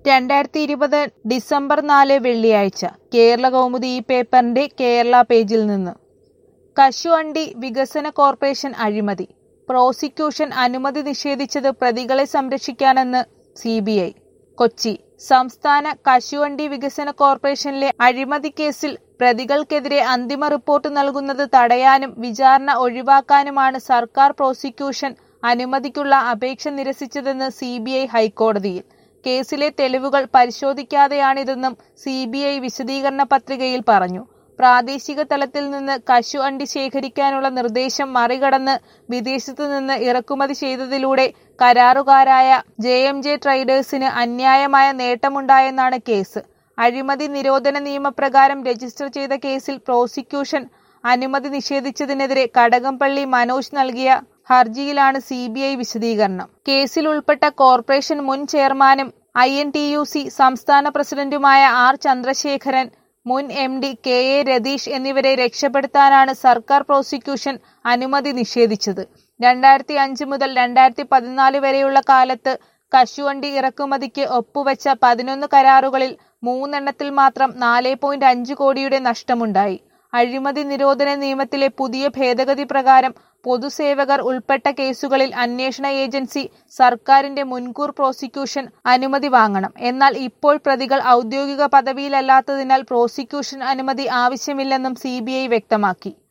രണ്ടായിരത്തി ഇരുപത് ഡിസംബർ നാല് വെള്ളിയാഴ്ച കേരള കൗമുദി ഈ പേപ്പറിന്റെ കേരള പേജിൽ നിന്ന് കശുവണ്ടി വികസന കോർപ്പറേഷൻ അഴിമതി പ്രോസിക്യൂഷൻ അനുമതി നിഷേധിച്ചത് പ്രതികളെ സംരക്ഷിക്കാനെന്ന് സി ബി ഐ കൊച്ചി സംസ്ഥാന കശുവണ്ടി വികസന കോർപ്പറേഷനിലെ അഴിമതി കേസിൽ പ്രതികൾക്കെതിരെ അന്തിമ റിപ്പോർട്ട് നൽകുന്നത് തടയാനും വിചാരണ ഒഴിവാക്കാനുമാണ് സർക്കാർ പ്രോസിക്യൂഷൻ അനുമതിക്കുള്ള അപേക്ഷ നിരസിച്ചതെന്ന് സി ബി ഐ ഹൈക്കോടതിയിൽ കേസിലെ തെളിവുകൾ പരിശോധിക്കാതെയാണിതെന്നും സി ബി ഐ വിശദീകരണ പത്രികയിൽ പറഞ്ഞു പ്രാദേശിക തലത്തിൽ നിന്ന് കശു അണ്ടി ശേഖരിക്കാനുള്ള നിർദ്ദേശം മറികടന്ന് വിദേശത്തു നിന്ന് ഇറക്കുമതി ചെയ്തതിലൂടെ കരാറുകാരായ ജെ എം ജെ ട്രേഡേഴ്സിന് അന്യായമായ നേട്ടമുണ്ടായെന്നാണ് കേസ് അഴിമതി നിരോധന നിയമപ്രകാരം രജിസ്റ്റർ ചെയ്ത കേസിൽ പ്രോസിക്യൂഷൻ അനുമതി നിഷേധിച്ചതിനെതിരെ കടകംപള്ളി മനോജ് നൽകിയ ഹർജിയിലാണ് സി ബി ഐ വിശദീകരണം കേസിൽ ഉൾപ്പെട്ട കോർപ്പറേഷൻ മുൻ ചെയർമാനും I N T U C സംസ്ഥാന പ്രസിഡന്റുമായ ആർ ചന്ദ്രശേഖരൻ മുൻ M D K A Ratheesh എന്നിവരെ രക്ഷപ്പെടുത്താനാണ് സർക്കാർ പ്രോസിക്യൂഷൻ അനുമതി നിഷേധിച്ചത് രണ്ടായിരത്തി അഞ്ച് മുതൽ രണ്ടായിരത്തി പതിനാല് വരെയുള്ള കാലത്ത് കശുവണ്ടി ഇറക്കുമതിക്ക് ഒപ്പുവെച്ച പതിനൊന്ന് കരാറുകളിൽ മൂന്നെണ്ണത്തിൽ മാത്രം നാല് പോയിന്റ് അഞ്ച് കോടിയുടെ നഷ്ടമുണ്ടായി അഴിമതി നിരോധന നിയമത്തിലെ പുതിയ ഭേദഗതി പ്രകാരം പൊതുസേവകർ ഉൾപ്പെട്ട കേസുകളിൽ അന്വേഷണ ഏജൻസി സർക്കാരിന്റെ മുൻകൂർ പ്രോസിക്യൂഷൻ അനുമതി വാങ്ങണം എന്നാൽ ഇപ്പോൾ പ്രതികൾ ഔദ്യോഗിക പദവിയിലല്ലാത്തതിനാൽ പ്രോസിക്യൂഷൻ അനുമതി ആവശ്യമില്ലെന്നും സി വ്യക്തമാക്കി